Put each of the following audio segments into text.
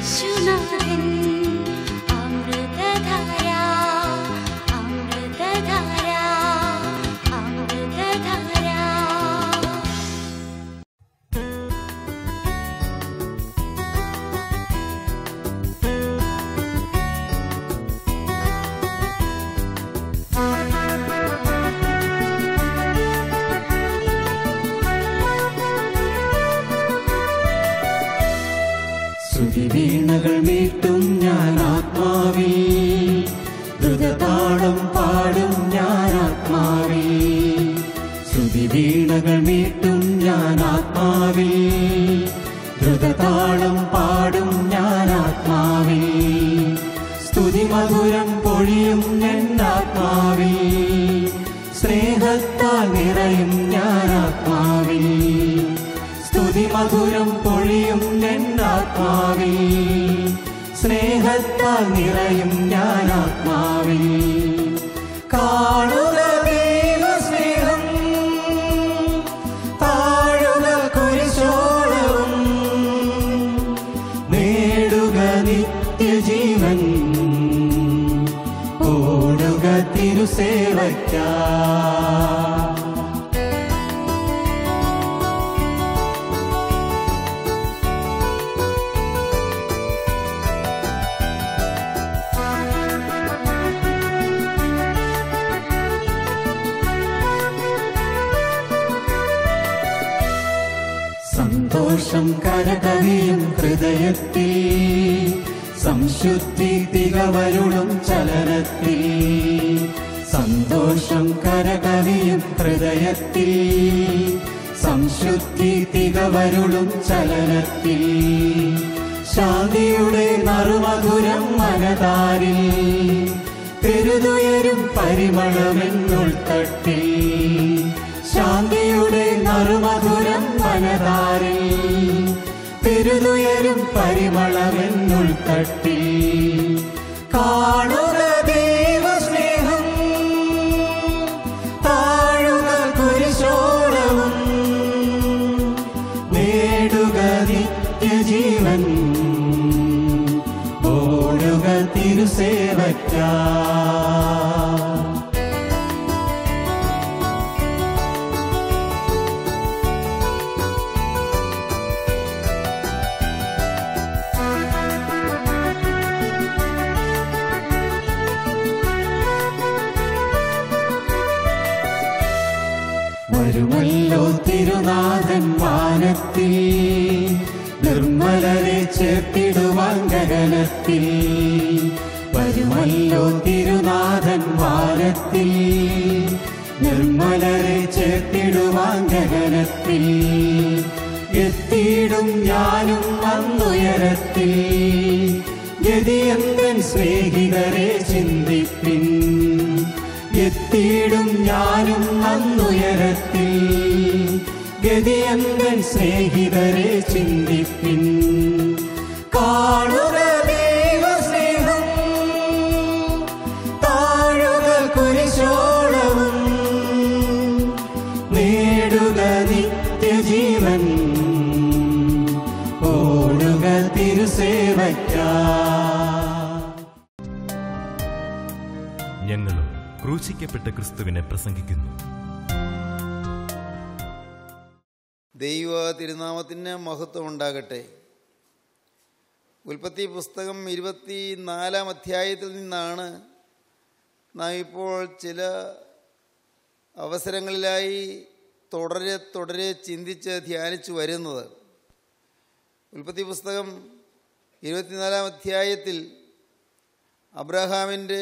യേശുനാഥൻ അമൃതധാര അമൃതധാര അമൃതധാര ശ്രുതിവീണകൾ മീട്ടും ഞാൻ ആത്മാവിൽ ദ്രുതതാളം പാടും ഞാൻ ആത്മാവിൽ ശ്രുതിവീണകൾ മീട്ടും ഞാൻ ആത്മാവിൽ ദ്രുതതാളം പാടും ഞാൻ ആത്മാവിൽ സ്തുതി മധുരം പൊഴിയും എൻ ആത്മാവിൽ സ്നേഹത്താൽ നിറയും ഞാൻ ആത്മാവിൽ സ്തുതി മധുരം പൊഴിയും ആത്മാവിൽ സ്നേഹത്താൽ നിറയും ഞാൻ ആത്മാവിൽ കാണുക ദൈവസ്നേഹം താഴുക കുരിശോളവും നേടുക നിത്യജീവൻ ഓടുക തിരുസേവയ്ക്കാ സന്തോഷം കരകവിയും ഹൃദയത്തിൽ സംശുദ്ധി തികവരുളും ചലനത്തിൽ സന്തോഷം കരകവിയും ഹൃദയത്തിൽ സംശുദ്ധി തികവരുളും ചലനത്തിൽ ശാന്തിയുടെ നറുമധുരം മനതാരിൽ പെരുതുയരും പരിമളമെന്നുൾത്തട്ടിൽ ശാന്തിയുടെ നറുമധുരം മനതാരിൽ പെരുതുയരും പരിമളമെന്നുൾത്തട്ടിൽ കാണുക ദൈവസ്നേഹം താഴുക കുരിശോളവും നേടുക നിത്യജീവൻ ഓടുക തിരുസേവയ്ക്കാ വരുമല്ലോ തിരുനാഥൻ വാനത്തിൽ നിർമ്മലരെ ചേർത്തിടുവാൻ ഗഗനത്തിൽ വരുമല്ലോ തിരുനാഥൻ വാനത്തിൽ നിർമ്മലരെ ചേർത്തിടുവാൻ ഗഗനത്തിൽ എത്തിയിടും ഞാനും അന്നുയരത്തിൽ ഗതിയന്തൻ സ്നേഹിതരെ ചിന്തിപ്പിൻ എത്തിയിടും ഞാനും അന്നുയരത്തിൽ ഗതിയന്തൻ സ്നേഹിതരെ ചിന്തിപ്പിൻ കാണുക ദൈവസ്നേഹം താഴുക കുരിശോളവും നേടുക നിത്യജീവൻ ഓടുക തിരുസേവയ്ക്കാ ഞങ്ങളും ക്രൂശിക്കപ്പെട്ട ക്രിസ്തുവിനെ പ്രസംഗിക്കുന്നു ദൈവ തിരുനാമത്തിന് മഹത്വം ഉണ്ടാകട്ടെ ഉൽപ്പത്തി പുസ്തകം ഇരുപത്തി നാലാം അധ്യായത്തിൽ നിന്നാണ് നാം ഇപ്പോൾ ചില അവസരങ്ങളിലായി തുടരെ തുടരെ ചിന്തിച്ച് ധ്യാനിച്ചു വരുന്നത് ഉൽപ്പത്തി പുസ്തകം ഇരുപത്തിനാലാം അധ്യായത്തിൽ അബ്രഹാമിൻ്റെ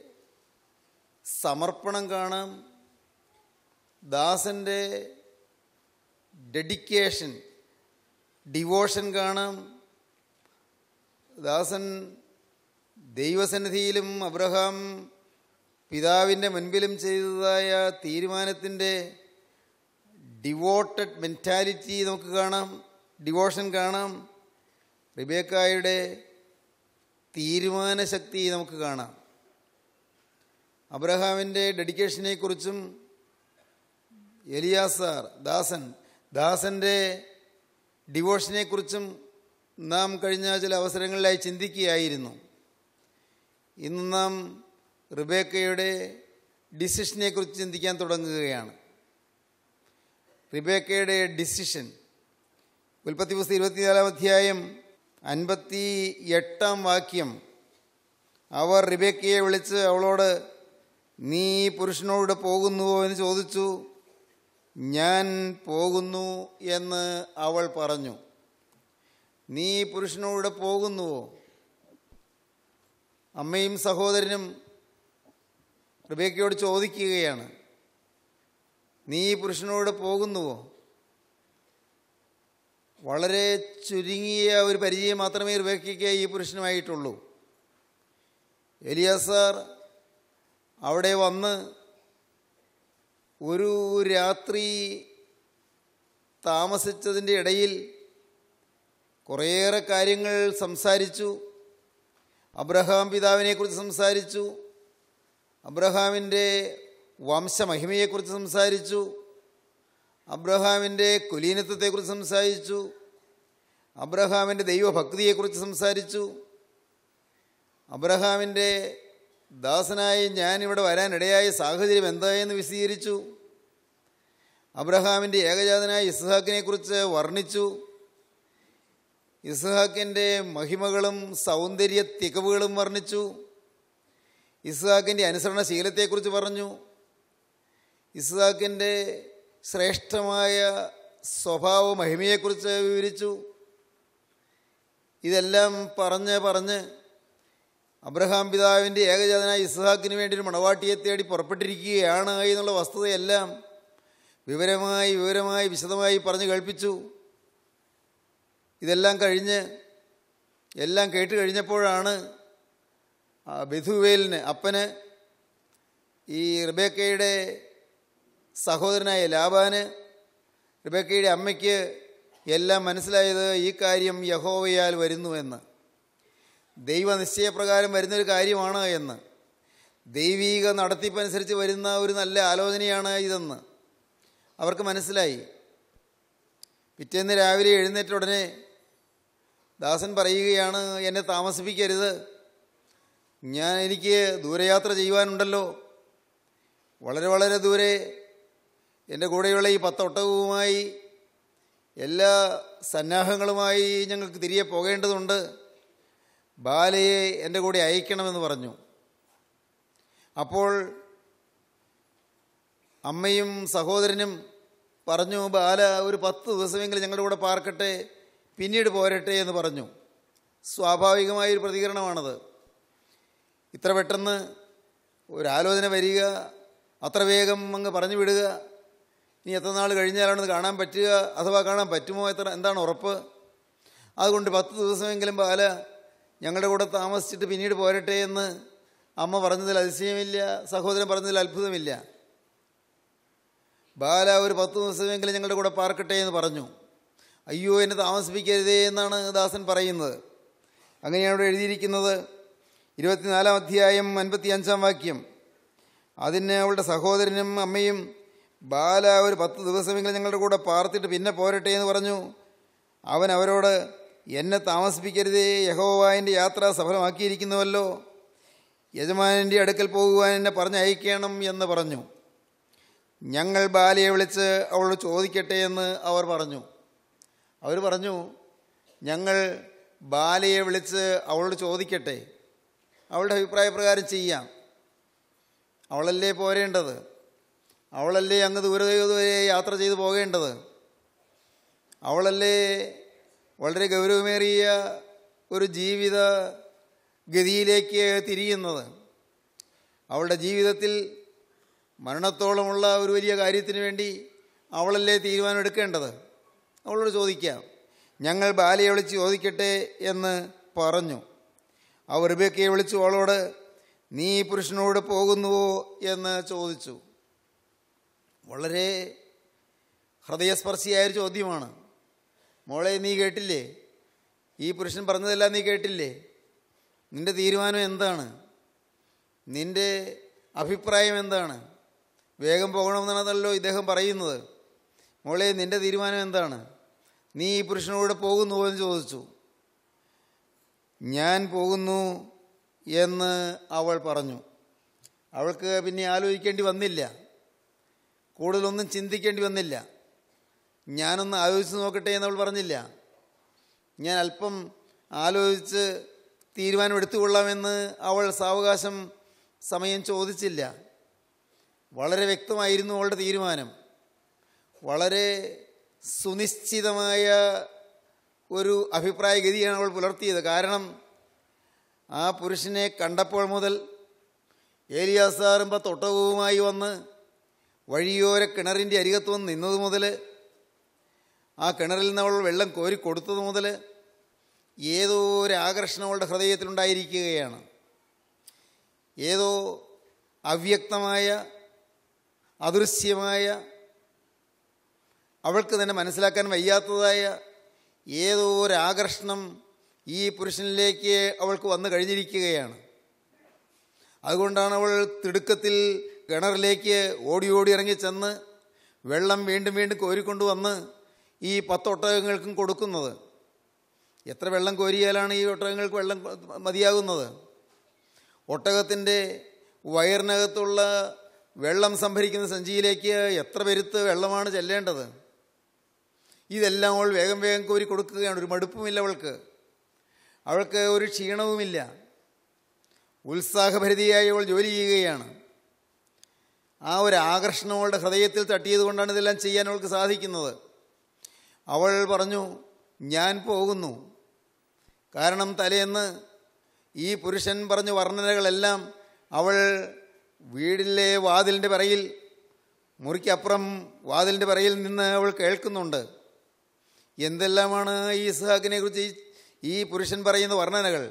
സമർപ്പണം കാണാം ദാസൻ്റെ ഡെഡിക്കേഷൻ ഡിവോഷൻ കാണാം ദാസൻ ദൈവസന്നിധിയിലും അബ്രഹാം പിതാവിൻ്റെ മുൻപിലും ചെയ്തതായ തീരുമാനത്തിൻ്റെ ഡിവോട്ടഡ് മെൻറ്റാലിറ്റി നമുക്ക് കാണാം ഡിവോഷൻ കാണാം റിബേക്കായുടെ തീരുമാനശക്തി നമുക്ക് കാണാം അബ്രഹാമിൻ്റെ ഡെഡിക്കേഷനെക്കുറിച്ചും എലിയാസാർ ദാസൻ ദാസൻ്റെ ഡിവോഷനെക്കുറിച്ചും നാം കഴിഞ്ഞ ചില അവസരങ്ങളിലായി ചിന്തിക്കുകയായിരുന്നു ഇന്ന് നാം റിബേക്കയുടെ ഡിസിഷനെ കുറിച്ച് ചിന്തിക്കാൻ തുടങ്ങുകയാണ് റിബേക്കയുടെ ഡിസിഷൻ ഉൽപ്പത്തി പുസ്തകം ഇരുപത്തിനാലാം അധ്യായം അൻപത്തി എട്ടാം വാക്യം അവർ റിബേക്കയെ വിളിച്ച് അവളോട് നീ ഈ പുരുഷനോട് പോകുന്നുവോ എന്ന് ചോദിച്ചു ഞാൻ പോകുന്നു എന്ന് അവൾ പറഞ്ഞു നീ ഈ പുരുഷനോട് പോകുന്നുവോ അമ്മയും സഹോദരനും റിബേക്കയോട് ചോദിക്കുകയാണ് നീ ഈ പുരുഷനോട് പോകുന്നുവോ വളരെ ചുരുങ്ങിയ ഒരു പരിചയം മാത്രമേ റിബേക്കയ്ക്ക് ഈ പുരുഷനുമായിട്ടുള്ളൂ എലിയാസാർ അവിടെ വന്ന് ഒരു രാത്രി താമസിച്ചതിൻ്റെ ഇടയിൽ കുറേയേറെ കാര്യങ്ങൾ സംസാരിച്ചു അബ്രഹാം പിതാവിനെക്കുറിച്ച് സംസാരിച്ചു അബ്രഹാമിൻ്റെ വംശമഹിമയെക്കുറിച്ച് സംസാരിച്ചു അബ്രഹാമിൻ്റെ കുലീനത്വത്തെക്കുറിച്ച് സംസാരിച്ചു അബ്രഹാമിൻ്റെ ദൈവഭക്തിയെക്കുറിച്ച് സംസാരിച്ചു അബ്രഹാമിൻ്റെ ദാസനായി ഞാൻ ഇവിടെ വരാനിടയായ സാഹചര്യം എന്തായെന്ന് വിശദീകരിച്ചു അബ്രഹാമിൻ്റെ ഏകജാതനായ ഇസ്ഹാക്കിനെക്കുറിച്ച് വർണ്ണിച്ചു ഇസ്ഹാക്കിൻ്റെ മഹിമകളും സൗന്ദര്യ തികവുകളും വർണ്ണിച്ചു ഇസ്ഹാക്കിൻ്റെ അനുസരണശീലത്തെക്കുറിച്ച് പറഞ്ഞു ഇസ്ഹാക്കിൻ്റെ ശ്രേഷ്ഠമായ സ്വഭാവ മഹിമയെക്കുറിച്ച് വിവരിച്ചു ഇതെല്ലാം പറഞ്ഞ് പറഞ്ഞ് അബ്രഹാം പിതാവിൻ്റെ ഏകജാതനായ ഇസ്ഹാക്കിന് വേണ്ടി ഒരു മണവാട്ടിയെ തേടി പുറപ്പെട്ടിരിക്കുകയാണ് എന്നുള്ള വസ്തുതയെല്ലാം വിവരമായി വിവരമായി വിശദമായി പറഞ്ഞു കേൾപ്പിച്ചു ഇതെല്ലാം കഴിഞ്ഞ് എല്ലാം കേട്ട് കഴിഞ്ഞപ്പോഴാണ് ആ ബെഥുവേലിന് അപ്പന് ഈ റിബേക്കയുടെ സഹോദരനായ ലാബാന് റിബേക്കയുടെ അമ്മയ്ക്ക് എല്ലാം മനസ്സിലായത് ഈ കാര്യം യഹോവയാൽ വരുന്നുവെന്ന് ദൈവനിശ്ചയപ്രകാരം വരുന്നൊരു കാര്യമാണ് എന്ന് ദൈവീക നടത്തിപ്പനുസരിച്ച് വരുന്ന ഒരു നല്ല ആലോചനയാണ് ഇതെന്ന് അവർക്ക് മനസ്സിലായി പിറ്റേന്ന് രാവിലെ എഴുന്നേറ്റ ഉടനെ ദാസൻ പറയുകയാണ് എന്നെ താമസിപ്പിക്കരുത് ഞാൻ എനിക്ക് ദൂരയാത്ര ചെയ്യുവാനുണ്ടല്ലോ വളരെ വളരെ ദൂരെ എൻ്റെ കൂടെയുള്ള ഈ പത്തൊട്ടകവുമായി എല്ലാ സന്നാഹങ്ങളുമായി ഞങ്ങൾക്ക് തിരികെ പോകേണ്ടതുണ്ട് ബാലയെ എൻ്റെ കൂടെ അയക്കണമെന്ന് പറഞ്ഞു അപ്പോൾ അമ്മയും സഹോദരനും പറഞ്ഞു ബാല ഒരു പത്ത് ദിവസമെങ്കിലും ഞങ്ങളുടെ കൂടെ പാർക്കട്ടെ പിന്നീട് പോരട്ടെ എന്ന് പറഞ്ഞു സ്വാഭാവികമായൊരു പ്രതികരണമാണത് ഇത്ര പെട്ടെന്ന് ഒരാലോചന വരിക അത്ര വേഗം അങ്ങ് പറഞ്ഞു വിടുക ഇനി എത്ര നാൾ കഴിഞ്ഞാലാണ് ഇത് കാണാൻ പറ്റുക അഥവാ കാണാൻ പറ്റുമോ എത്ര എന്താണ് ഉറപ്പ് അതുകൊണ്ട് പത്ത് ദിവസമെങ്കിലും ബാല ഞങ്ങളുടെ കൂടെ താമസിച്ചിട്ട് പിന്നീട് പോരട്ടെ എന്ന് അമ്മ പറഞ്ഞതിൽ അതിശയമില്ല സഹോദരൻ പറഞ്ഞതിൽ അത്ഭുതമില്ല ബാല ഒരു പത്ത് ദിവസമെങ്കിലും ഞങ്ങളുടെ കൂടെ പാർക്കട്ടെ എന്ന് പറഞ്ഞു അയ്യോ എന്നെ താമസിപ്പിക്കരുതേ എന്നാണ് ദാസൻ പറയുന്നത് അങ്ങനെയാണ് ഇവിടെ എഴുതിയിരിക്കുന്നത് ഇരുപത്തിനാലാം അധ്യായം അൻപത്തി അഞ്ചാം വാക്യം അതിന് അവളുടെ സഹോദരനും അമ്മയും ബാല ഒരു പത്ത് ദിവസമെങ്കിലും ഞങ്ങളുടെ കൂടെ പാർത്തിട്ട് പിന്നെ പോരട്ടെ എന്ന് പറഞ്ഞു അവൻ അവരോട് എന്നെ താമസിപ്പിക്കരുതേ യഹോവായൻ്റെ യാത്ര സഫലമാക്കിയിരിക്കുന്നുവല്ലോ യജമാനൻ്റെ അടുക്കൽ പോകുവാൻ എന്നെ പറഞ്ഞയക്കണം എന്ന് പറഞ്ഞു ഞങ്ങൾ ബാലയെ വിളിച്ച് അവളോട് ചോദിക്കട്ടെ എന്ന് അവർ പറഞ്ഞു അവർ പറഞ്ഞു ഞങ്ങൾ ബാലയെ വിളിച്ച് അവളോട് ചോദിക്കട്ടെ അവളുടെ അഭിപ്രായപ്രകാരം ചെയ്യാം അവളല്ലേ പോരേണ്ടത് അവളല്ലേ അങ്ങ് ദൂരെ ദൂരെ യാത്ര ചെയ്തു പോകേണ്ടത് അവളല്ലേ വളരെ ഗൗരവമേറിയ ഒരു ജീവിത ഗതിയിലേക്ക് തിരിയുന്നത് അവളുടെ ജീവിതത്തിൽ മരണത്തോളമുള്ള ഒരു വലിയ കാര്യത്തിന് വേണ്ടി അവളല്ലേ തീരുമാനം എടുക്കേണ്ടത് അവളോട് ചോദിക്കാം ഞങ്ങൾ ബാലയെ വിളിച്ച് ചോദിക്കട്ടെ എന്ന് പറഞ്ഞു അവർ റിബേക്കയെ വിളിച്ചു അവളോട് നീ ഈ പുരുഷനോട് പോകുന്നുവോ എന്ന് ചോദിച്ചു വളരെ ഹൃദയസ്പർശിയായൊരു ചോദ്യമാണ് മോളെ നീ കേട്ടില്ലേ ഈ പുരുഷൻ പറഞ്ഞതെല്ലാം നീ കേട്ടില്ലേ നിന്റെ തീരുമാനം എന്താണ് നിന്റെ അഭിപ്രായം എന്താണ് വേഗം പോകണമെന്നാണല്ലോ ഇദ്ദേഹം പറയുന്നത് മോളെ നിന്റെ തീരുമാനം എന്താണ് നീ ഈ പുരുഷനോട് പോകുന്നുവോ എന്ന് ചോദിച്ചു ഞാൻ പോകുന്നു എന്ന് അവൾ പറഞ്ഞു അവൾക്ക് പിന്നെ ആലോചിക്കേണ്ടി വന്നില്ല കൂടുതലൊന്നും ചിന്തിക്കേണ്ടി വന്നില്ല ഞാനൊന്ന് ആലോചിച്ച് നോക്കട്ടെ എന്നവൾ പറഞ്ഞില്ല ഞാൻ അല്പം ആലോചിച്ച് തീരുമാനം എടുത്തുകൊള്ളാമെന്ന് അവൾ സാവകാശം സമയം ചോദിച്ചില്ല വളരെ വ്യക്തമായിരുന്നു അവളുടെ തീരുമാനം വളരെ സുനിശ്ചിതമായ ഒരു അഭിപ്രായഗതിയാണ് അവൾ പുലർത്തിയത് കാരണം ആ പുരുഷനെ കണ്ടപ്പോൾ മുതൽ ഏലിയാസാറുമ്പ തൊട്ടകവുമായി വന്ന് വഴിയോര കിണറിൻ്റെ അരികത്ത് വന്ന് നിന്നത് മുതൽ ആ കിണറിൽ നിന്ന് അവൾ വെള്ളം കോരി കൊടുത്തത് മുതൽ ഏതോ ഒരു ആകർഷണം അവളുടെ ഹൃദയത്തിലുണ്ടായിരിക്കുകയാണ് ഏതോ അവ്യക്തമായ അദൃശ്യമായ അവൾക്ക് തന്നെ മനസ്സിലാക്കാൻ വയ്യാത്തതായ ഏതോ ഒരു ആകർഷണം ഈ പുരുഷനിലേക്ക് അവൾക്ക് വന്നു കഴിഞ്ഞിരിക്കുകയാണ് അതുകൊണ്ടാണ് അവൾ തിടുക്കത്തിൽ കിണറിലേക്ക് ഓടി ഓടി ഇറങ്ങി ചെന്ന് വെള്ളം വീണ്ടും വീണ്ടും കോരിക്കൊണ്ടുവന്ന് ഈ പത്തൊട്ടകങ്ങൾക്കും കൊടുക്കുന്നത് എത്ര വെള്ളം കോരിയാലാണ് ഈ ഒട്ടകങ്ങൾക്ക് വെള്ളം മതിയാകുന്നത് ഒട്ടകത്തിൻ്റെ വയറിനകത്തുള്ള വെള്ളം സംഭരിക്കുന്ന സഞ്ചിയിലേക്ക് എത്ര പെരുത്ത് വെള്ളമാണ് ചെല്ലേണ്ടത് ഇതെല്ലാം അവൾ വേഗം വേഗം കോരി കൊടുക്കുകയാണ് ഒരു മടുപ്പുമില്ല അവൾക്ക് അവൾക്ക് ഒരു ക്ഷീണവുമില്ല ഉത്സാഹഭരിതയായി അവൾ ജോലി ചെയ്യുകയാണ് ആ ഒരു ആകർഷണം അവളുടെ ഹൃദയത്തിൽ തട്ടിയത് കൊണ്ടാണ് ഇതെല്ലാം ചെയ്യാൻ അവൾക്ക് സാധിക്കുന്നത് അവൾ പറഞ്ഞു ഞാൻ പോകുന്നു കാരണം തലേന്ന് ഈ പുരുഷൻ പറഞ്ഞ വർണ്ണനകളെല്ലാം അവൾ വീടിലെ വാതിലിൻ്റെ പിറയിൽ മുറിക്കപ്പുറം വാതിലിൻ്റെ പിറയിൽ നിന്ന് അവൾ കേൾക്കുന്നുണ്ട് എന്തെല്ലാമാണ് ഈ ഇസ്ഹാക്കിനെ കുറിച്ച് ഈ ഈ പുരുഷൻ പറയുന്ന വർണ്ണനകൾ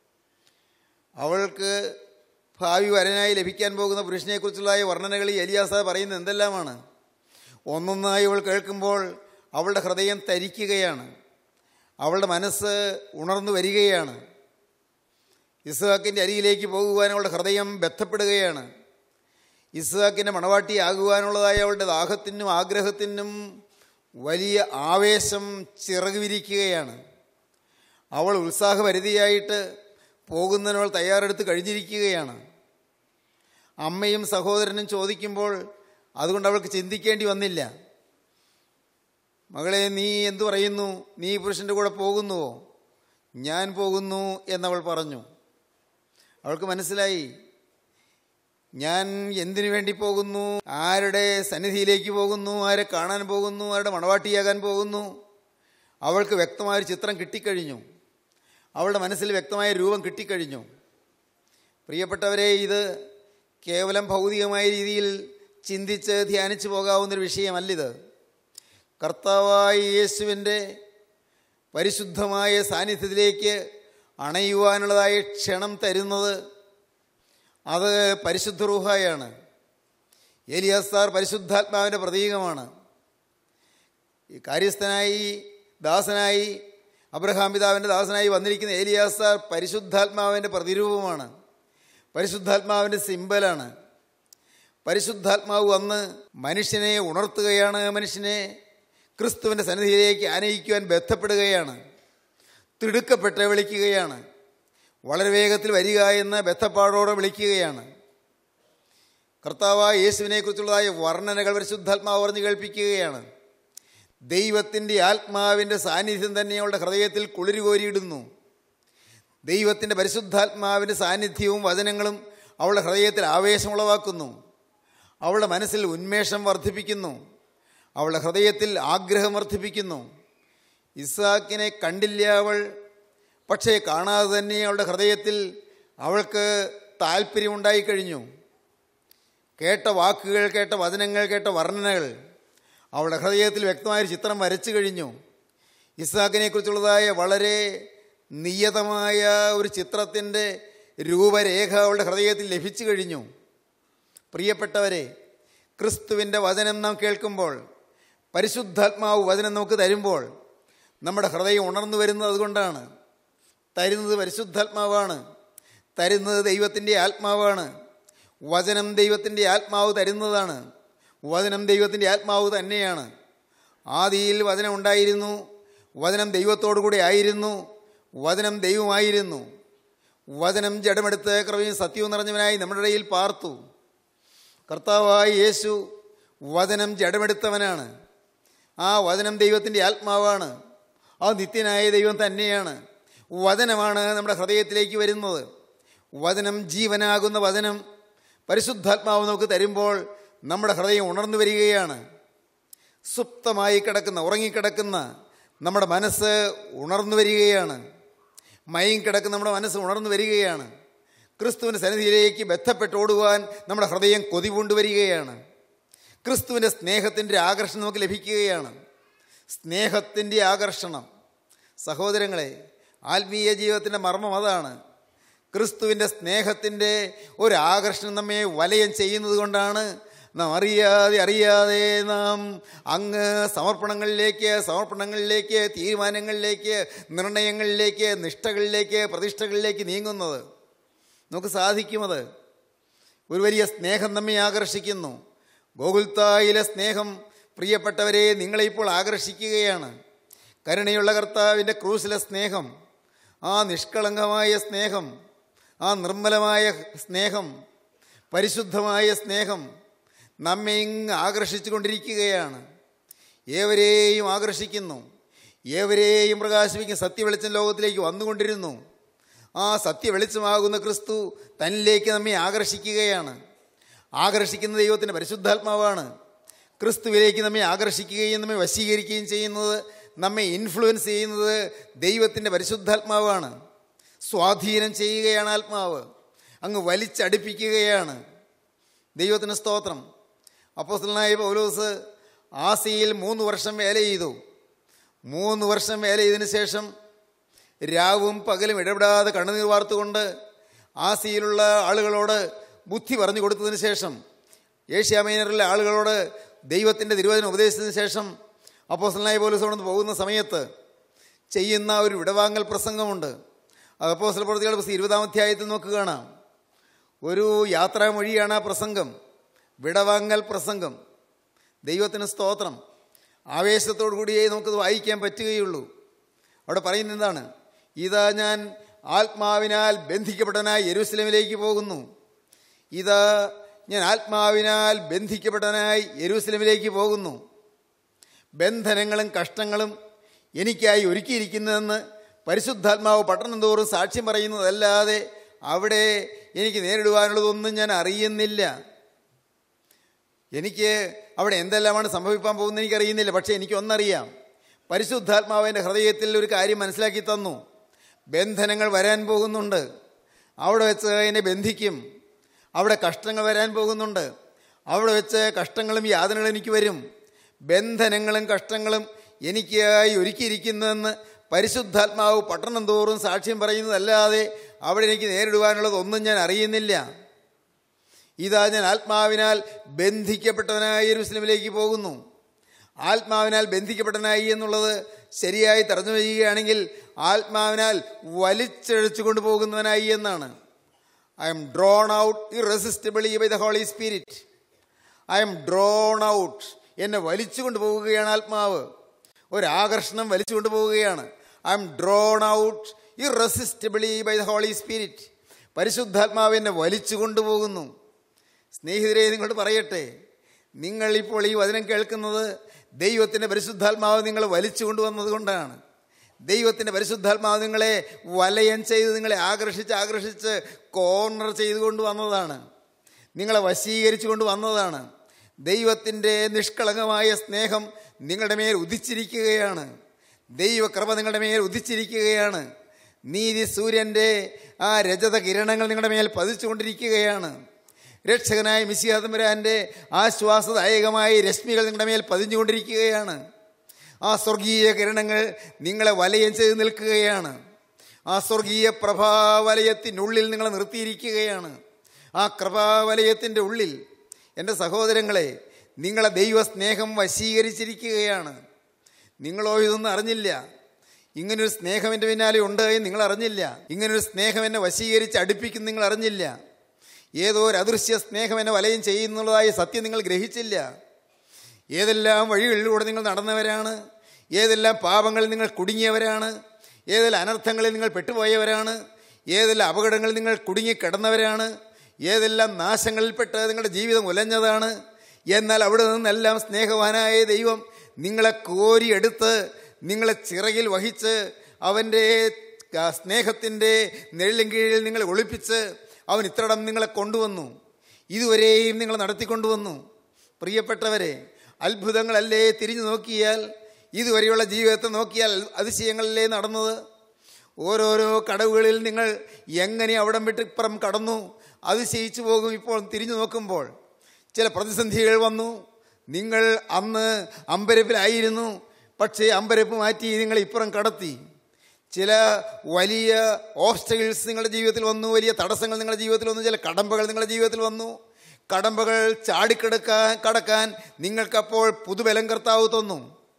അവൾക്ക് ഭാവി വരനായി ലഭിക്കാൻ പോകുന്ന പുരുഷനെക്കുറിച്ചുള്ള ഈ വർണ്ണനകൾ ഈ എലിയാസ പറയുന്നത് എന്തെല്ലാമാണ് ഒന്നൊന്നായി അവൾ കേൾക്കുമ്പോൾ അവളുടെ ഹൃദയം തരിക്കുകയാണ് അവളുടെ മനസ്സ് ഉണർന്നു വരികയാണ് ഇസ്ഹാക്കിൻ്റെ അരികിലേക്ക് പോകുവാൻ അവളുടെ ഹൃദയം ബന്ധപ്പെടുകയാണ് ഇസ്ഹാക്കിൻ്റെ മണവാട്ടിയാകുവാനുള്ളതായ അവളുടെ ദാഹത്തിനും ആഗ്രഹത്തിനും വലിയ ആവേശം ചിറക് വിരിക്കുകയാണ് അവൾ ഉത്സാഹപരിധിയായിട്ട് പോകുന്നതിനവൾ തയ്യാറെടുത്ത് കഴിഞ്ഞിരിക്കുകയാണ് അമ്മയും സഹോദരനും ചോദിക്കുമ്പോൾ അതുകൊണ്ട് അവൾക്ക് ചിന്തിക്കേണ്ടി വന്നില്ല മകളെ നീ എന്തു പറയുന്നു നീ പുരുഷൻ്റെ കൂടെ പോകുന്നുവോ ഞാൻ പോകുന്നു എന്നവൾ പറഞ്ഞു അവൾക്ക് മനസ്സിലായി ഞാൻ എന്തിനു വേണ്ടി പോകുന്നു ആരുടെ സന്നിധിയിലേക്ക് പോകുന്നു ആരെ കാണാൻ പോകുന്നു ആരുടെ മണവാട്ടിയാകാൻ പോകുന്നു അവൾക്ക് വ്യക്തമായൊരു ചിത്രം കിട്ടിക്കഴിഞ്ഞു അവളുടെ മനസ്സിൽ വ്യക്തമായ രൂപം കിട്ടിക്കഴിഞ്ഞു പ്രിയപ്പെട്ടവരെ ഇത് കേവലം ഭൗതികമായ രീതിയിൽ ചിന്തിച്ച് ധ്യാനിച്ചു പോകാവുന്നൊരു വിഷയമല്ലിത് കർത്താവായ യേശുവിൻ്റെ പരിശുദ്ധമായ സാന്നിധ്യത്തിലേക്ക് അണയുവാനുള്ളതായ ക്ഷണം തരുന്നത് അത് പരിശുദ്ധ റൂഹായാണ് ഏലിയാസ്താർ പരിശുദ്ധാത്മാവിൻ്റെ പ്രതീകമാണ് ഈ കാര്യസ്ഥനായി ദാസനായി അബ്രഹാം പിതാവിൻ്റെ ദാസനായി വന്നിരിക്കുന്ന ഏലിയാസ്താർ പരിശുദ്ധാത്മാവിൻ്റെ പ്രതിരൂപമാണ് പരിശുദ്ധാത്മാവിൻ്റെ സിമ്പലാണ് പരിശുദ്ധാത്മാവ് വന്ന് മനുഷ്യനെ ഉണർത്തുകയാണ് മനുഷ്യനെ ക്രിസ്തുവിൻ്റെ സന്നിധിയിലേക്ക് ആനയിക്കുവാൻ ബന്ധപ്പെടുകയാണ് തിടുക്കപ്പെട്ട് വിളിക്കുകയാണ് വളരെ വേഗത്തിൽ വരിക എന്ന് ബദ്ധപ്പാടോടെ വിളിക്കുകയാണ് കർത്താവായ യേശുവിനെക്കുറിച്ചുള്ളതായ വർണ്ണനകൾ പരിശുദ്ധാത്മാവ് പറഞ്ഞു കേൾപ്പിക്കുകയാണ് ദൈവത്തിൻ്റെ ആത്മാവിൻ്റെ സാന്നിധ്യം തന്നെ അവളുടെ ഹൃദയത്തിൽ കുളിരുകോരിയിടുന്നു ദൈവത്തിൻ്റെ പരിശുദ്ധാത്മാവിൻ്റെ സാന്നിധ്യവും വചനങ്ങളും അവളുടെ ഹൃദയത്തിൽ ആവേശമുളവാക്കുന്നു അവളുടെ മനസ്സിൽ ഉന്മേഷം വർദ്ധിപ്പിക്കുന്നു അവളുടെ ഹൃദയത്തിൽ ആഗ്രഹം വർദ്ധിപ്പിക്കുന്നു ഇസാക്കിനെ കണ്ടില്ല അവൾ പക്ഷേ കാണാതെ തന്നെ അവളുടെ ഹൃദയത്തിൽ അവൾക്ക് താല്പര്യമുണ്ടായി കഴിഞ്ഞു കേട്ട വാക്കുകൾ കേട്ട വചനങ്ങൾ കേട്ട വർണ്ണനകൾ അവളുടെ ഹൃദയത്തിൽ വ്യക്തമായൊരു ചിത്രം വരച്ചു കഴിഞ്ഞു ഇസാക്കിനെക്കുറിച്ചുള്ളതായ വളരെ നിയതമായ ഒരു ചിത്രത്തിൻ്റെ രൂപരേഖ അവളുടെ ഹൃദയത്തിൽ ലഭിച്ചു കഴിഞ്ഞു പ്രിയപ്പെട്ടവരെ ക്രിസ്തുവിൻ്റെ വചനം നാം കേൾക്കുമ്പോൾ പരിശുദ്ധാത്മാവ് വചനം നമുക്ക് തരുമ്പോൾ നമ്മുടെ ഹൃദയം ഉണർന്നു വരുന്നത് അതുകൊണ്ടാണ് തരുന്നത് പരിശുദ്ധാത്മാവാണ് തരുന്നത് ദൈവത്തിൻ്റെ ആത്മാവാണ് വചനം ദൈവത്തിൻ്റെ ആത്മാവ് തരുന്നതാണ് വചനം ദൈവത്തിൻ്റെ ആത്മാവ് തന്നെയാണ് ആദിയിൽ വചനം ഉണ്ടായിരുന്നു വചനം ദൈവത്തോടു കൂടി ആയിരുന്നു വചനം ദൈവമായിരുന്നു വചനം ജഡമെടുത്ത് കൃപയും സത്യവും നിറഞ്ഞവനായി നമ്മുടെ ഇടയിൽ പാർത്തു കർത്താവായ യേശു വചനം ജഡമെടുത്തവനാണ് ആ വചനം ദൈവത്തിൻ്റെ ആത്മാവാണ് ആ നിത്യനായ ദൈവം തന്നെയാണ് വചനമാണ് നമ്മുടെ ഹൃദയത്തിലേക്ക് വരുന്നത് വചനം ജീവനാകുന്ന വചനം പരിശുദ്ധാത്മാവ് നമുക്ക് തരുമ്പോൾ നമ്മുടെ ഹൃദയം ഉണർന്നു വരികയാണ് സുപ്തമായി കിടക്കുന്ന ഉറങ്ങിക്കിടക്കുന്ന നമ്മുടെ മനസ്സ് ഉണർന്നു വരികയാണ് മയം കിടക്കുന്ന നമ്മുടെ മനസ്സ് ഉണർന്നു വരികയാണ് ക്രിസ്തുവിൻ്റെ സന്നിധിയിലേക്ക് ബന്ധപ്പെട്ട് ഓടുവാൻ നമ്മുടെ ഹൃദയം കൊതിപൂണ്ട് വരികയാണ് ക്രിസ്തുവിൻ്റെ സ്നേഹത്തിൻ്റെ ആകർഷണം നമുക്ക് ലഭിക്കുകയാണ് സ്നേഹത്തിൻ്റെ ആകർഷണം സഹോദരങ്ങളെ ആത്മീയ ജീവിതത്തിൻ്റെ മർമ്മം അതാണ് ക്രിസ്തുവിൻ്റെ സ്നേഹത്തിൻ്റെ ഒരു ആകർഷണം നമ്മെ വലയം ചെയ്യുന്നത് കൊണ്ടാണ് നാം അറിയാതെ അറിയാതെ നാം അങ്ങ് സമർപ്പണങ്ങളിലേക്ക് സമർപ്പണങ്ങളിലേക്ക് തീരുമാനങ്ങളിലേക്ക് നിർണയങ്ങളിലേക്ക് നിഷ്ഠകളിലേക്ക് പ്രതിഷ്ഠകളിലേക്ക് നീങ്ങുന്നത് നമുക്ക് സാധിക്കുമത് ഒരു വലിയ സ്നേഹം നമ്മെ ആകർഷിക്കുന്നു ഗോകുൽത്തായിലെ സ്നേഹം പ്രിയപ്പെട്ടവരെ നിങ്ങളെ ഇപ്പോൾ ആകർഷിക്കുകയാണ് കരുണയുള്ള കർത്താവിൻ്റെ ക്രൂസിലെ സ്നേഹം ആ നിഷ്കളങ്കമായ സ്നേഹം ആ നിർമ്മലമായ സ്നേഹം പരിശുദ്ധമായ സ്നേഹം നമ്മെ ഇങ്ങ് ആകർഷിച്ചു കൊണ്ടിരിക്കുകയാണ് ഏവരെയും ആകർഷിക്കുന്നു ഏവരെയും പ്രകാശിപ്പിക്കുന്ന സത്യവെളിച്ചം ലോകത്തിലേക്ക് വന്നുകൊണ്ടിരുന്നു ആ സത്യവെളിച്ചമാകുന്ന ക്രിസ്തു തന്നിലേക്ക് നമ്മെ ആകർഷിക്കുകയാണ് ആകർഷിക്കുന്ന ദൈവത്തിൻ്റെ പരിശുദ്ധാത്മാവാണ് ക്രിസ്തുവിലേക്ക് നമ്മെ ആകർഷിക്കുകയും നമ്മെ വശീകരിക്കുകയും ചെയ്യുന്നത് നമ്മെ ഇൻഫ്ലുവൻസ് ചെയ്യുന്നത് ദൈവത്തിൻ്റെ പരിശുദ്ധാത്മാവാണ് സ്വാധീനം ചെയ്യുകയാണ് ആത്മാവ് അങ്ങ് വലിച്ചടുപ്പിക്കുകയാണ് ദൈവത്തിന് സ്തോത്രം അപ്പോസ്തലനായ പൗലോസ് ആസിയിൽ മൂന്ന് വർഷം വേല ചെയ്തു മൂന്ന് വർഷം വേല ചെയ്തതിന് ശേഷം രാവും പകലും ഇടപെടാതെ കണ്ണുനീർ വാർത്തുകൊണ്ട് ആസിയിലുള്ള ആളുകളോട് ബുദ്ധി പറഞ്ഞു കൊടുത്തതിന് ശേഷം ഏഷ്യാമൈനറിലെ ആളുകളോട് ദൈവത്തിൻ്റെ തിരുവചനം ഉപദേശിച്ചതിന് ശേഷം അപ്പോസ്റ്റലായ പോലീസ് അവിടെ പോകുന്ന സമയത്ത് ചെയ്യുന്ന ഒരു വിടവാങ്ങൽ പ്രസംഗമുണ്ട് അത് അപ്പോസ്റ്റൽ പ്രവൃത്തികളുടെ പുസ്തകം ഇരുപതാം അധ്യായത്തിൽ നോക്ക് കാണാം ഒരു യാത്രാമൊഴിയാണ് ആ പ്രസംഗം വിടവാങ്ങൽ പ്രസംഗം ദൈവത്തിന് സ്തോത്രം ആവേശത്തോടു കൂടിയേ നമുക്കത് വായിക്കാൻ പറ്റുകയുള്ളൂ അവിടെ പറയുന്നത് എന്താണ് ഇതാ ഞാൻ ആത്മാവിനാൽ ബന്ധിക്കപ്പെട്ടനായി യെരൂസലേമിലേക്ക് പോകുന്നു ഇതാ ഞാൻ ആത്മാവിനാൽ ബന്ധിക്കപ്പെട്ടനായി യെരൂസലേമിലേക്ക് പോകുന്നു ബന്ധനങ്ങളും കഷ്ടങ്ങളും എനിക്കായി ഒരുക്കിയിരിക്കുന്നതെന്ന് പരിശുദ്ധാത്മാവ് പട്ടണം തോറും സാക്ഷ്യം പറയുന്നതല്ലാതെ അവിടെ എനിക്ക് നേരിടുവാനുള്ളതൊന്നും ഞാൻ അറിയുന്നില്ല എനിക്ക് അവിടെ എന്തെല്ലാമാണ് സംഭവിക്കാൻ പോകുന്നത് എനിക്കറിയുന്നില്ല പക്ഷേ എനിക്കൊന്നറിയാം പരിശുദ്ധാത്മാവ് എൻ്റെ ഹൃദയത്തിൽ ഒരു കാര്യം മനസ്സിലാക്കി തന്നു ബന്ധനങ്ങൾ വരാൻ പോകുന്നുണ്ട് അവിടെ വെച്ച് എന്നെ ബന്ധിക്കും അവിടെ കഷ്ടങ്ങൾ വരാൻ പോകുന്നുണ്ട് അവിടെ വെച്ച് കഷ്ടങ്ങളും യാതനകളും എനിക്ക് വരും ബന്ധനങ്ങളും കഷ്ടങ്ങളും എനിക്കായി ഒരുക്കിയിരിക്കുന്നതെന്ന് പരിശുദ്ധാത്മാവ് പട്ടണം തോറും സാക്ഷ്യം പറയുന്നതല്ലാതെ അവിടെ എനിക്ക് നേരിടുവാനുള്ളതൊന്നും ഞാൻ അറിയുന്നില്ല ഇതാ ഞാൻ ആത്മാവിനാൽ ബന്ധിക്കപ്പെട്ടവനായി യെരൂസലേമിലേക്ക് പോകുന്നു ആത്മാവിനാൽ ബന്ധിക്കപ്പെട്ടവനായി എന്നുള്ളത് ശരിയായി തർജ്ജമ ചെയ്യുകയാണെങ്കിൽ ആത്മാവിനാൽ വലിച്ചഴച്ചു കൊണ്ടുപോകുന്നവനായി എന്നാണ് I am drawn out irresistibly by the Holy Spirit I am drawn out എന്നെ വലിച്ചു കൊണ്ടുപോവുകയാണ് ആത്മാവ് ഒരാകർഷണം വലിച്ചു കൊണ്ടുപോവുകയാണ് I am drawn out irresistibly by the Holy Spirit പരിശുദ്ധാത്മാവ് എന്നെ വലിച്ചു കൊണ്ടുപോകുന്നു സ്നേഹിതരെ നിങ്ങളോട് പറയട്ടെ നിങ്ങൾ ഇപ്പോൾ ഈ വചനം കേൾക്കുന്നത് ദൈവത്തിൻ്റെ പരിശുദ്ധാത്മാവ് നിങ്ങളെ വലിച്ചു കൊണ്ടുവന്നത് കൊണ്ടാണ് ദൈവത്തിൻ്റെ പരിശുദ്ധാത്മാവ് നിങ്ങളെ വലയം ചെയ്ത് നിങ്ങളെ ആകർഷിച്ച് ആകർഷിച്ച് കോർണർ ചെയ്തുകൊണ്ട് വന്നതാണ് നിങ്ങളെ വശീകരിച്ചു കൊണ്ട് വന്നതാണ് ദൈവത്തിൻ്റെ നിഷ്കളങ്കമായ സ്നേഹം നിങ്ങളുടെ മേൽ ഉദിച്ചിരിക്കുകയാണ് ദൈവകൃപ നിങ്ങളുടെ മേൽ ഉദിച്ചിരിക്കുകയാണ് നീതി സൂര്യൻ്റെ ആ രജത കിരണങ്ങൾ നിങ്ങളുടെ മേൽ പതിച്ചുകൊണ്ടിരിക്കുകയാണ് രക്ഷകനായ മിശിഹാതമ്പുരാൻ്റെ ആശ്വാസദായകമായ രശ്മികൾ നിങ്ങളുടെ മേൽ പതിഞ്ഞുകൊണ്ടിരിക്കുകയാണ് ആ സ്വർഗീയ കിരണങ്ങൾ നിങ്ങളെ വലയം ചെയ്ത് നിൽക്കുകയാണ് ആ സ്വർഗീയ പ്രഭാവലയത്തിനുള്ളിൽ നിങ്ങളെ നിർത്തിയിരിക്കുകയാണ് ആ കൃപാവലയത്തിൻ്റെ ഉള്ളിൽ എൻ്റെ സഹോദരങ്ങളെ നിങ്ങളെ ദൈവസ്നേഹം വശീകരിച്ചിരിക്കുകയാണ് നിങ്ങളോ ഇതൊന്നും അറിഞ്ഞില്ല ഇങ്ങനൊരു സ്നേഹം എൻ്റെ പിന്നാലെ ഉണ്ട് എന്ന് നിങ്ങൾ അറിഞ്ഞില്ല ഇങ്ങനൊരു സ്നേഹം എന്നെ വശീകരിച്ച് അടുപ്പിക്കും നിങ്ങൾ അറിഞ്ഞില്ല ഏതോ ഒരു അദൃശ്യ സ്നേഹം എന്നെ വലയം ചെയ്യുന്നുള്ളതായ സത്യം നിങ്ങൾ ഗ്രഹിച്ചില്ല ഏതെല്ലാം വഴികളിലൂടെ നിങ്ങൾ നടന്നവരാണ് ഏതെല്ലാം പാപങ്ങളിൽ നിങ്ങൾ കുടുങ്ങിയവരാണ് ഏതെല്ലാം അനർത്ഥങ്ങളിൽ നിങ്ങൾ പെട്ടുപോയവരാണ് ഏതെല്ലാം അപകടങ്ങളിൽ നിങ്ങൾ കുടുങ്ങിക്കിടന്നവരാണ് ഏതെല്ലാം നാശങ്ങളിൽപ്പെട്ട് നിങ്ങളുടെ ജീവിതം ഉലഞ്ഞതാണ് എന്നാൽ അവിടെ നിന്നെല്ലാം സ്നേഹവാനായ ദൈവം നിങ്ങളെ കോരിയെടുത്ത് നിങ്ങളെ ചിറകിൽ വഹിച്ച് അവൻ്റെ സ്നേഹത്തിൻ്റെ നിഴലിൻ കീഴിൽ നിങ്ങളെ ഒളിപ്പിച്ച് അവൻ ഇത്രടം നിങ്ങളെ കൊണ്ടുവന്നു ഇതുവരെയും നിങ്ങൾ നടത്തിക്കൊണ്ടുവന്നു പ്രിയപ്പെട്ടവരെ അത്ഭുതങ്ങളല്ലേ തിരിഞ്ഞു നോക്കിയാൽ ഇതുവരെയുള്ള ജീവിതത്തെ നോക്കിയാൽ അതിശയങ്ങളല്ലേ നടന്നത് ഓരോരോ കടവുകളിൽ നിങ്ങൾ എങ്ങനെ അവിടം വിട്ട് ഇപ്പുറം കടന്നു അതിശയിച്ചു പോകും ഇപ്പോൾ തിരിഞ്ഞു നോക്കുമ്പോൾ ചില പ്രതിസന്ധികൾ വന്നു നിങ്ങൾ അന്ന് അമ്പരപ്പിലായിരുന്നു പക്ഷേ അമ്പരപ്പ് മാറ്റി നിങ്ങൾ ഇപ്പുറം കടത്തി ചില വലിയ ഓബ്സ്റ്റക്കിൾസ് നിങ്ങളുടെ ജീവിതത്തിൽ വന്നു വലിയ തടസ്സങ്ങൾ നിങ്ങളുടെ ജീവിതത്തിൽ വന്നു ചില കടമ്പകൾ നിങ്ങളുടെ ജീവിതത്തിൽ വന്നു കടമ്പകൾ ചാടിക്കിടക്കാൻ കടക്കാൻ നിങ്ങൾക്കപ്പോൾ പുതുബലം കർത്താവ് തന്നു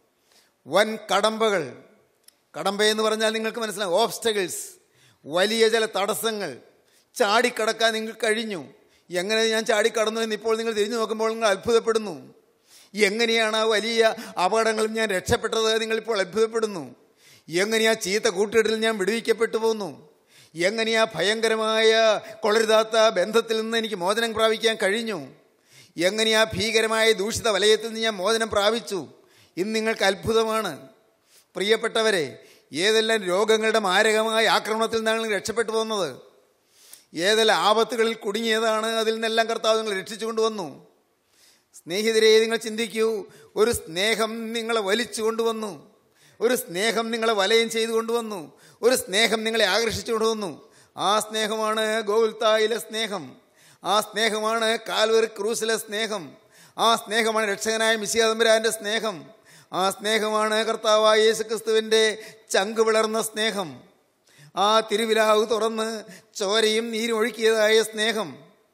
വൻ കടമ്പകൾ കടമ്പ എന്ന് പറഞ്ഞാൽ നിങ്ങൾക്ക് മനസ്സിലാവും ഓബ്സ്റ്റക്കിൾസ് വലിയ ചില തടസ്സങ്ങൾ ചാടിക്കടക്കാൻ നിങ്ങൾക്ക് കഴിഞ്ഞു എങ്ങനെ ഞാൻ ചാടിക്കടന്നു എന്ന് ഇപ്പോൾ നിങ്ങൾ തിരിഞ്ഞു നോക്കുമ്പോൾ നിങ്ങൾ അത്ഭുതപ്പെടുന്നു എങ്ങനെയാണ് ആ വലിയ അപകടങ്ങളിൽ ഞാൻ രക്ഷപ്പെട്ടത് നിങ്ങളിപ്പോൾ അത്ഭുതപ്പെടുന്നു എങ്ങനെയാ ചീത്ത കൂട്ടുകെട്ടിൽ ഞാൻ വിടുവിക്കപ്പെട്ടു പോന്നു എങ്ങനെയാ ഭയങ്കരമായ കൊളരുതാത്ത ബന്ധത്തിൽ നിന്ന് എനിക്ക് മോചനം പ്രാപിക്കാൻ കഴിഞ്ഞു എങ്ങനെയാ ഭീകരമായ ദൂഷിത വലയത്തിൽ നിന്ന് ഞാൻ മോചനം പ്രാപിച്ചു ഇന്ന് നിങ്ങൾക്ക് അത്ഭുതമാണ് പ്രിയപ്പെട്ടവരെ ഏതെല്ലാം രോഗങ്ങളുടെ മാരകമായ ആക്രമണത്തിൽ നിന്നാണ് നിങ്ങൾ രക്ഷപ്പെട്ടു പോകുന്നത് ഏതെല്ലാം ആപത്തുകളിൽ കുടുങ്ങിയതാണ് അതിൽ നിന്നെല്ലാം കർത്താവ് നിങ്ങൾ രക്ഷിച്ചു കൊണ്ടുവന്നു സ്നേഹിതരെ നിങ്ങൾ ചിന്തിക്കൂ ഒരു സ്നേഹം നിങ്ങളെ വലിച്ചു കൊണ്ടുവന്നു ഒരു സ്നേഹം നിങ്ങളെ വലയം ചെയ്തു കൊണ്ടുവന്നു ഒരു സ്നേഹം നിങ്ങളെ ആകർഷിച്ചു കൊണ്ടുവന്നു ആ സ്നേഹമാണ് ഗോകുൽത്തായിലെ സ്നേഹം ആ സ്നേഹമാണ് കാൽവറി ക്രൂസിലെ സ്നേഹം ആ സ്നേഹമാണ് രക്ഷകനായ മിശിയാതമ്പരാൻ്റെ സ്നേഹം ആ സ്നേഹമാണ് കർത്താവായ യേശുക്രിസ്തുവിൻ്റെ ചങ്ക് വിളർന്ന സ്നേഹം ആ തിരുവിലാവ് തുറന്ന് ചോരയും നീരും ഒഴുക്കിയതായ സ്നേഹം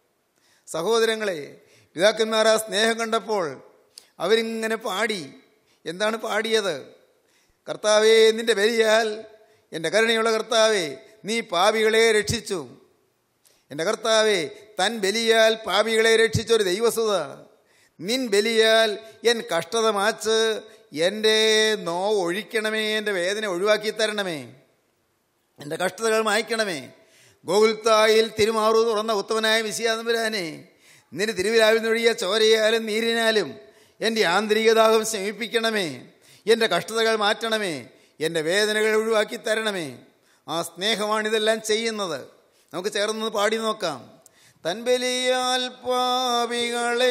സഹോദരങ്ങളെ പിതാക്കന്മാർ ആ സ്നേഹം കണ്ടപ്പോൾ അവരിങ്ങനെ പാടി എന്താണ് പാടിയത് കർത്താവേ നിന്റെ ബലിയാൽ എൻ്റെ കരുണയുള്ള കർത്താവേ നീ പാപികളെ രക്ഷിച്ചു എൻ്റെ കർത്താവേ തൻ ബലിയാൽ പാപികളെ രക്ഷിച്ചൊരു ദൈവസുത നിൻ ബലിയാൽ എൻ കഷ്ടത മാച്ച് എൻ്റെ നോവ് ഒഴിക്കണമേ എൻ്റെ വേദന ഒഴിവാക്കി തരണമേ എൻ്റെ കഷ്ടതകൾ മായ്ക്കണമേ ഗോകുൽത്തായിൽ തിരുമാറു തുറന്ന ഉത്തമനായ വിശിയാതമ്പുരാനെ നിന്റെ തിരുവിലാവിൽ നിന്നൊഴിയ ചോരയാലും നീരിനാലും എൻ്റെ ആന്തരികദാഹം ശമിപ്പിക്കണമേ എൻ്റെ കഷ്ടതകൾ മാറ്റണമേ എൻ്റെ വേദനകൾ ഒഴിവാക്കി തരണമേ ആ സ്നേഹമാണിതെല്ലാം ചെയ്യുന്നത് നമുക്ക് ചേർന്ന് പാടി നോക്കാം തൻബലിയാൽ പാപികളെ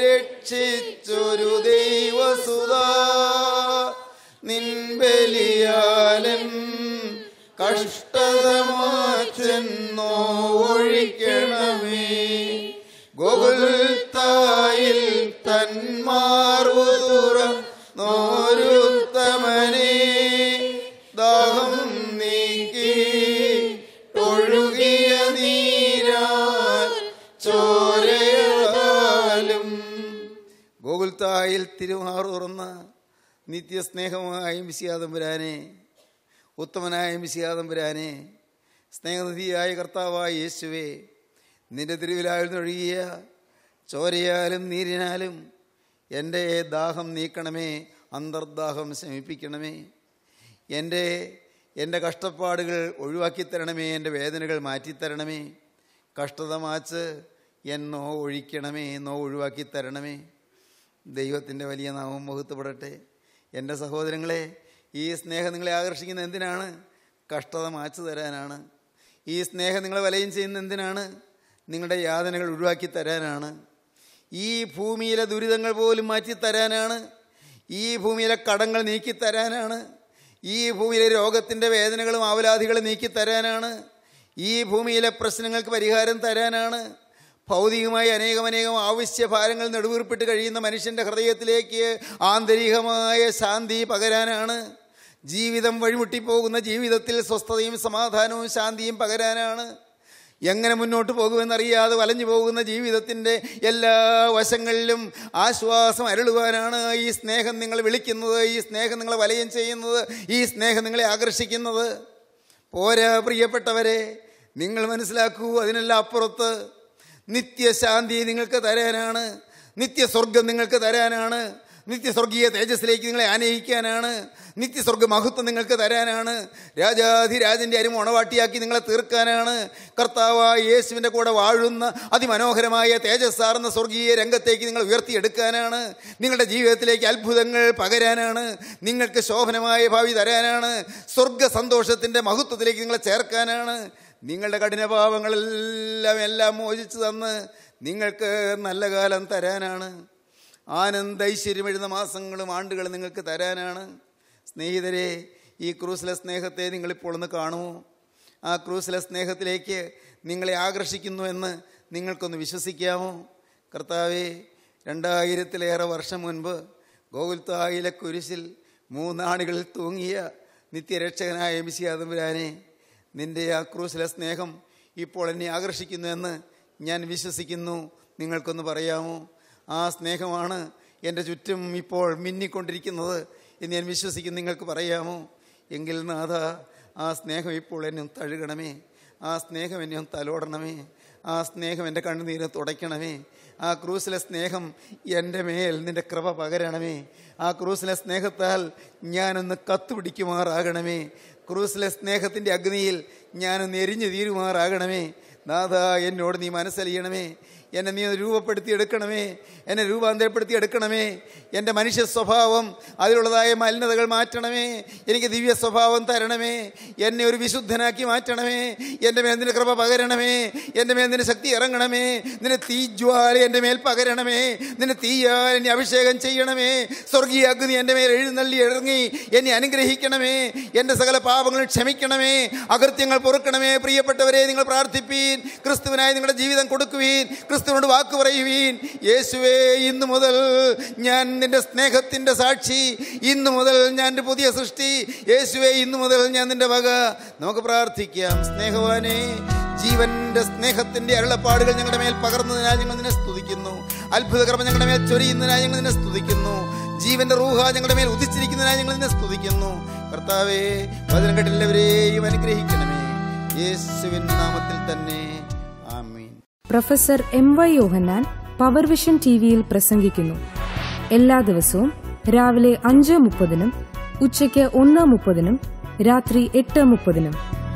രക്ഷിച്ചൊരു ദൈവസുതാ നിൻ ബലിയാലൻ കഷ്ടത മാറ്റെന്നോ ഒഴിക്കണമേ ഗോകുൽത്തായിൽ തന്മാർവു തുറന്നോരുത്തമനെ ദാഹം നീക്കി ഒഴുകിയ നീരാൽ ചോരയാലും ഗോകുൽത്തായിൽ തിരുമാറു തുറന്ന നിത്യസ്നേഹമായ മിശിയാതമ്പുരാനെ ഉത്തമനായ മിശിയാതമ്പുരാനെ സ്നേഹനിധിയായ കർത്താവായ യേശുവേ നിന്റെ തിരുവിലായിൽ നിന്നൊഴുകിയ ചോരയാലും നീരിനാലും എൻ്റെ ദാഹം നീക്കണമേ അന്തർദാഹം ശമിപ്പിക്കണമേ എൻ്റെ എൻ്റെ കഷ്ടപ്പാടുകൾ ഒഴിവാക്കി തരണമേ എൻ്റെ വേദനകൾ മാറ്റിത്തരണമേ കഷ്ടത മാച്ച് എന്നോ ഒഴിക്കണമേ എന്നോ ഒഴിവാക്കി തരണമേ ദൈവത്തിൻ്റെ വലിയ നാമം മുഹത്വപ്പെടട്ടെ എൻ്റെ സഹോദരങ്ങളെ ഈ സ്നേഹം നിങ്ങളെ ആകർഷിക്കുന്ന എന്തിനാണ് കഷ്ടത മാച്ചു തരാനാണ് ഈ സ്നേഹം നിങ്ങളെ വലയം ചെയ്യുന്ന എന്തിനാണ് നിങ്ങളുടെ യാതനകൾ ഒഴിവാക്കി തരാനാണ് ഈ ഭൂമിയിലെ ദുരിതങ്ങൾ പോലും മാറ്റി തരാനാണ് ഈ ഭൂമിയിലെ കടങ്ങൾ നീക്കി തരാനാണ് ഈ ഭൂമിയിലെ രോഗത്തിൻ്റെ വേദനകളും ആവലാധികളും നീക്കി തരാനാണ് ഈ ഭൂമിയിലെ പ്രശ്നങ്ങൾക്ക് പരിഹാരം തരാനാണ് ഭൗതികമായി അനേകമനേകം ആവശ്യഭാരങ്ങൾ നെടുവീർപ്പിട്ട് കഴിയുന്ന മനുഷ്യൻ്റെ ഹൃദയത്തിലേക്ക് ആന്തരികമായ ശാന്തി പകരാനാണ് ജീവിതം വഴിമുട്ടിപ്പോകുന്ന ജീവിതത്തിൽ സ്വസ്ഥതയും സമാധാനവും ശാന്തിയും പകരാനാണ് എങ്ങനെ മുന്നോട്ട് പോകുമെന്നറിയാതെ വലഞ്ഞു പോകുന്ന ജീവിതത്തിൻ്റെ എല്ലാ വശങ്ങളിലും ആശ്വാസം അരുളുവാനാണ് ഈ സ്നേഹം നിങ്ങൾ വിളിക്കുന്നത് ഈ സ്നേഹം നിങ്ങളെ വലയം ചെയ്യുന്നത് ഈ സ്നേഹം നിങ്ങളെ ആകർഷിക്കുന്നത് പോരാ പ്രിയപ്പെട്ടവരെ നിങ്ങൾ മനസ്സിലാക്കൂ അതിനെല്ലാം അപ്പുറത്ത് നിത്യശാന്തി നിങ്ങൾക്ക് തരാനാണ് നിത്യസ്വർഗം നിങ്ങൾക്ക് തരാനാണ് നിത്യസ്വർഗീയ തേജസ്സിലേക്ക് നിങ്ങളെ ആനയിക്കാനാണ് നിത്യസ്വർഗ മഹത്വം നിങ്ങൾക്ക് തരാനാണ് രാജാധിരാജൻ്റെ അരിമ ഉണവാട്ടിയാക്കി നിങ്ങളെ തീർക്കാനാണ് കർത്താവായ യേശുവിൻ്റെ കൂടെ വാഴുന്ന അതിമനോഹരമായ തേജസ്സാർന്ന സ്വർഗീയ രംഗത്തേക്ക് നിങ്ങൾ ഉയർത്തിയെടുക്കാനാണ് നിങ്ങളുടെ ജീവിതത്തിലേക്ക് അത്ഭുതങ്ങൾ പകരാനാണ് നിങ്ങൾക്ക് ശോഭനമായ ഭാവി തരാനാണ് സ്വർഗ സന്തോഷത്തിൻ്റെ മഹത്വത്തിലേക്ക് നിങ്ങളെ ചേർക്കാനാണ് നിങ്ങളുടെ കഠിനഭാവങ്ങളെല്ലാം എല്ലാം മോചിച്ചു തന്ന് നിങ്ങൾക്ക് നല്ല കാലം തരാനാണ് ആനന്ദ ഐശ്വര്യം എഴുന്ന മാസങ്ങളും ആണ്ടുകളും നിങ്ങൾക്ക് തരാനാണ് സ്നേഹിതരെ ഈ ക്രൂസിലെ സ്നേഹത്തെ നിങ്ങളിപ്പോൾ ഒന്ന് കാണുമോ ആ ക്രൂസിലെ സ്നേഹത്തിലേക്ക് നിങ്ങളെ ആകർഷിക്കുന്നു എന്ന് നിങ്ങൾക്കൊന്ന് വിശ്വസിക്കാമോ കർത്താവെ രണ്ടായിരത്തിലേറെ വർഷം മുൻപ് ഗോകുൽത്തായിലെ കുരിശിൽ മൂന്നാണികളിൽ തൂങ്ങിയ നിത്യരക്ഷകനായ എം സി ആദംബരാനെ നിന്റെ ആ ക്രൂസിലെ സ്നേഹം ഇപ്പോൾ എന്നെ ആകർഷിക്കുന്നു എന്ന് ഞാൻ വിശ്വസിക്കുന്നു നിങ്ങൾക്കൊന്ന് പറയാമോ ആ സ്നേഹമാണ് എൻ്റെ ചുറ്റും ഇപ്പോൾ മിന്നിക്കൊണ്ടിരിക്കുന്നത് എന്ന് ഞാൻ വിശ്വസിക്കുന്നു നിങ്ങൾക്ക് പറയാമോ എങ്കിൽ നാഥ ആ സ്നേഹം ഇപ്പോൾ എന്നെ ഒന്ന് തഴുകണമേ ആ സ്നേഹം എന്നെ ഒന്ന് തലോടണമേ ആ സ്നേഹം എൻ്റെ കണ്ണുനീര് തുടയ്ക്കണമേ ആ ക്രൂസിലെ സ്നേഹം എൻ്റെ മേൽ നിന്റെ കൃപ പകരണമേ ആ ക്രൂസിലെ സ്നേഹത്താൽ ഞാനൊന്ന് കത്തുപിടിക്കുമാറാകണമേ ക്രൂസിലെ സ്നേഹത്തിൻ്റെ അഗ്നിയിൽ ഞാനൊന്ന് എരിഞ്ഞു തീരുമാറാകണമേ നാഥ എന്നോട് നീ മനസ്സലിയണമേ എന്നെ നീ ഒന്ന് രൂപപ്പെടുത്തി എടുക്കണമേ എന്നെ രൂപാന്തരപ്പെടുത്തി എടുക്കണമേ എൻ്റെ മനുഷ്യ സ്വഭാവം അതിലുള്ളതായ മലിനതകൾ മാറ്റണമേ എനിക്ക് ദിവ്യ സ്വഭാവം തരണമേ എന്നെ ഒരു വിശുദ്ധനാക്കി മാറ്റണമേ എൻ്റെ മേൽ നിന്റെ കൃപ പകരണമേ എൻ്റെ മേൽ നിന്റെ ശക്തി ഇറങ്ങണമേ നിന്റെ തീജ്വാല എൻ്റെ മേൽ പകരണമേ നിന്റെ തീയാൽ എന്നെ അഭിഷേകം ചെയ്യണമേ സ്വർഗീയ അഗ്നി എൻ്റെ മേൽ എഴുന്നള്ളി ഇറങ്ങി എന്നെ അനുഗ്രഹിക്കണമേ എൻ്റെ സകല പാപങ്ങൾ ക്ഷമിക്കണമേ അകൃത്യങ്ങൾ പൊറുക്കണമേ പ്രിയപ്പെട്ടവരെ നിങ്ങൾ പ്രാർത്ഥിപ്പീൻ ക്രിസ്തുവിനായി നിങ്ങളുടെ ജീവിതം കൊടുക്കുവീൻ ക്രിസ്തുവിനോട് വാക്ക് പറയുവീൻ യേശുവേ ഇന്നു മുതൽ ഞാൻ നിന്റെ സ്നേഹത്തിൻ്റെ സാക്ഷി ഇന്നു മുതൽ ഞാൻ എൻ്റെ പുതിയ സൃഷ്ടി യേശുവേ ഇന്നു മുതൽ ഞാൻ നിന്റെ വക നമുക്ക് പ്രാർത്ഥിക്കാം സ്നേഹവാനെ ജീവന്റെ സ്നേഹത്തിന്റെ അരുളപ്പാടുകൾ ഞങ്ങളുടെ മേൽ പകർന്നതിനാൽ ഞങ്ങൾ നിന്നെ സ്തുതിക്കുന്നു അത്ഭുതകർമ്മ ഞങ്ങളുടെ മേൽ ചൊരിയുന്നതിനായി ഞങ്ങൾ നിന്നെ സ്തുതിക്കുന്നു ജീവന്റെ റൂഹ ഞങ്ങളുടെ മേൽ ഉദിച്ചിരിക്കുന്നതിനായി ഞങ്ങൾ നിന്നെ സ്തുതിക്കുന്നു കർത്താവേ വചനം കേട്ടെല്ലാവരെയും അനുഗ്രഹിക്കണമേ യേശുവിൻ നാമത്തിൽ തന്നെ ആമീൻ professor M Y Yohannan power vision T വിയിൽ പ്രസംഗിക്കുന്നു എല്ലാ ദിവസവും രാവിലെ അഞ്ച് മുപ്പതിനും ഉച്ചയ്ക്ക് ഒന്ന് മുപ്പതിനും രാത്രി എട്ട് മുപ്പതിനും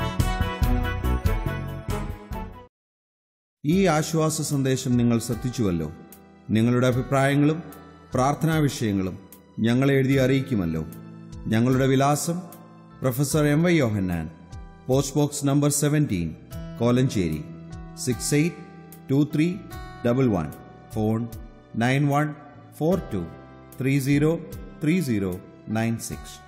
ഈ ആശ്വാസ സന്ദേശം നിങ്ങൾ ശ്രദ്ധിച്ചുവല്ലോ നിങ്ങളുടെ അഭിപ്രായങ്ങളും പ്രാർത്ഥനാ വിഷയങ്ങളും ഞങ്ങളെ എഴുതി അറിയിക്കുമല്ലോ ഞങ്ങളുടെ വിലാസം professor M Y Yohannan post box number seventeen Kolenchery six eight two three double one phone nine one four two three zero three zero nine six